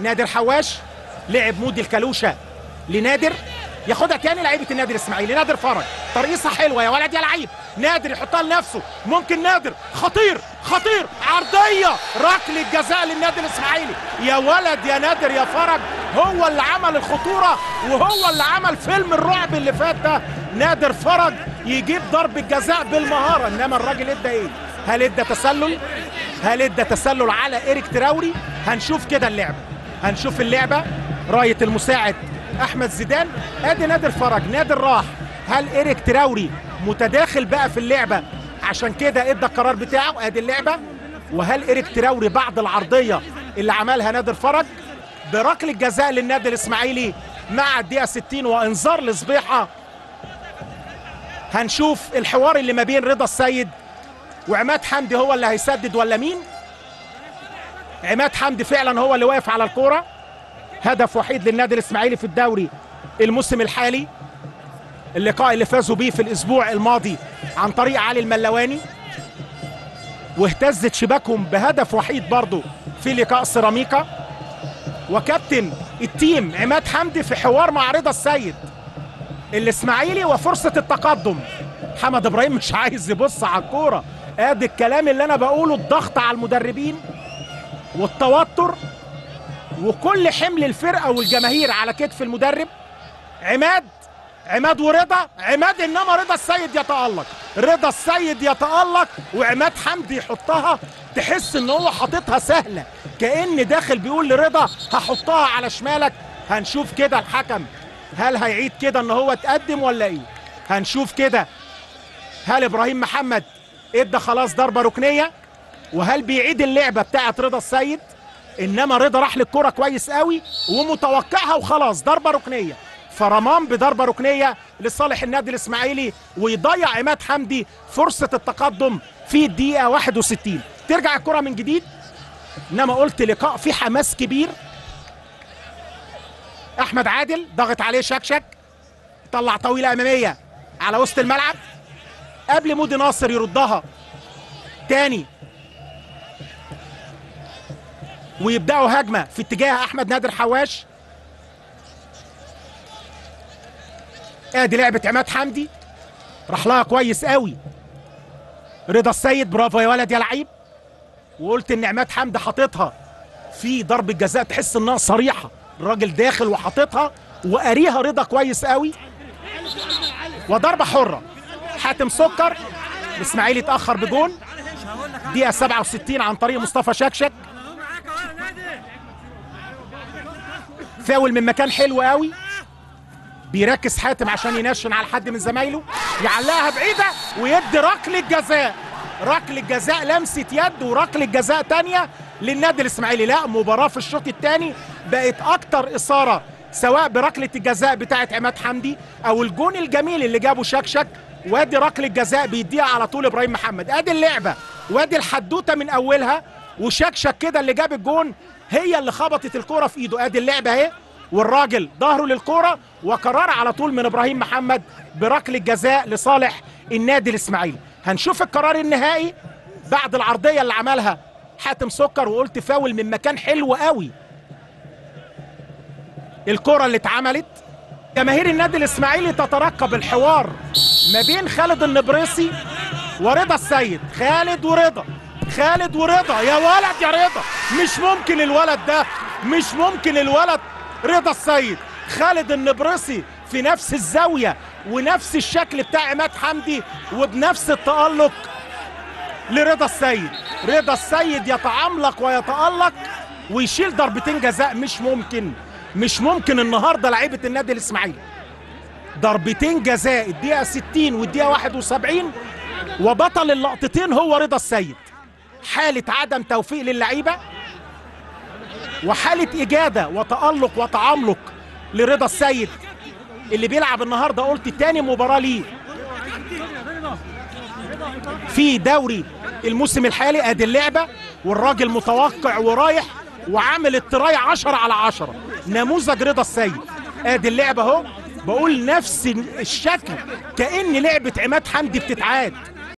نادر حواش لعب مودي الكالوشة لنادر ياخدها تاني لعيبه النادي الاسماعيلي نادر فرج ترقيصه حلوه يا ولد يا لعيب نادر يحطها لنفسه ممكن نادر خطير خطير عرضيه ركله جزاء للنادي الاسماعيلي يا ولد يا نادر يا فرج هو اللي عمل الخطوره وهو اللي عمل فيلم الرعب اللي فات ده نادر فرج يجيب ضربه جزاء بالمهاره انما الراجل ادى ايه هل ادى تسلل هل ادى تسلل على ايريك تراوري هنشوف كده اللعبه هنشوف اللعبه رايه المساعد احمد زيدان ادي نادر فرج نادر راح هل ايريك تراوري متداخل بقى في اللعبه عشان كده ادى القرار بتاعه ادي اللعبه وهل ايريك تراوري بعد العرضيه اللي عملها نادر فرج بركله جزاء للنادي الاسماعيلي مع الدقيقه 60 وانذار لصبيحه هنشوف الحوار اللي ما بين رضا السيد وعماد حمدي هو اللي هيسدد ولا مين عماد حمدي فعلا هو اللي واقف على الكوره هدف وحيد للنادي الاسماعيلي في الدوري الموسم الحالي اللقاء اللي فازوا بيه في الاسبوع الماضي عن طريق علي الملواني واهتزت شباكهم بهدف وحيد برضه في لقاء سيراميكا وكابتن التيم عماد حمدي في حوار مع رضا السيد الاسماعيلي وفرصه التقدم حمد ابراهيم مش عايز يبص على الكوره ادي الكلام اللي انا بقوله الضغط على المدربين والتوتر وكل حمل الفرقه والجماهير على كتف المدرب عماد عماد ورضا عماد انما رضا السيد يتالق رضا السيد يتالق وعماد حمدي يحطها تحس ان هو حاططها سهله كان داخل بيقول لرضا هحطها على شمالك هنشوف كده الحكم هل هيعيد كده ان هو اتقدم ولا ايه هنشوف كده هل ابراهيم محمد ادى خلاص ضربه ركنيه وهل بيعيد اللعبه بتاعت رضا السيد انما رضا راح للكره كويس قوي ومتوقعها وخلاص ضربه ركنيه فرمان بضربه ركنيه لصالح النادي الاسماعيلي ويضيع عماد حمدي فرصه التقدم في الدقيقه 61 ترجع الكره من جديد انما قلت لقاء فيه حماس كبير احمد عادل ضغط عليه شكشك طلع طويله اماميه على وسط الملعب قبل مودي ناصر يردها تاني ويبداوا هجمه في اتجاه احمد نادر حواش ادي لعبه عماد حمدي راح لها كويس قوي رضا السيد برافو يا ولد يا لعيب وقلت ان عماد حمدي حاططها في ضربه جزاء تحس انها صريحه الراجل داخل وحاططها وقاريها رضا كويس قوي وضربه حره حاتم سكر الاسماعيلي اتاخر بجون دقيقه 67 عن طريق مصطفى شكشك فاول من مكان حلو قوي بيركز حاتم عشان ينشن على حد من زمايله يعلقها بعيده ويدي ركله جزاء ركله جزاء لمسه يد وركله جزاء تانية للنادي الاسماعيلي لا مباراه في الشوط الثاني بقت اكتر اثاره سواء بركله الجزاء بتاعه عماد حمدي او الجون الجميل اللي جابه شكشك وادي ركله جزاء بيديها على طول ابراهيم محمد ادي اللعبه وادي الحدوته من اولها وشكشك كده اللي جاب الجون هي اللي خبطت الكوره في ايده ادي اللعبه اهي والراجل ظهره للكوره وقرار على طول من ابراهيم محمد بركله جزاء لصالح النادي الاسماعيلي هنشوف القرار النهائي بعد العرضيه اللي عملها حاتم سكر وقلت فاول من مكان حلو قوي الكره اللي اتعملت جماهير النادي الاسماعيلي تترقب الحوار ما بين خالد النبريسي ورضا السيد خالد ورضا خالد ورضا يا ولد يا رضا مش ممكن الولد ده مش ممكن الولد رضا السيد خالد النبرسي في نفس الزاويه ونفس الشكل بتاع عماد حمدي وبنفس التالق لرضا السيد رضا السيد يتعملق ويتالق ويشيل ضربتين جزاء مش ممكن مش ممكن النهارده لعيبه النادي الاسماعيلي ضربتين جزاء الدقيقه 60 والدقيقه 71 وبطل اللقطتين هو رضا السيد حاله عدم توفيق للعيبه وحاله اجاده وتالق وتعملق لرضا السيد اللي بيلعب النهارده قلت تاني مباراه ليه في دوري الموسم الحالي ادي اللعبه والراجل متوقع ورايح وعامل التراي 10 على 10 نموذج رضا السيد ادي اللعبه اهو بقول نفس الشكل كان لعبه عماد حمدي بتتعاد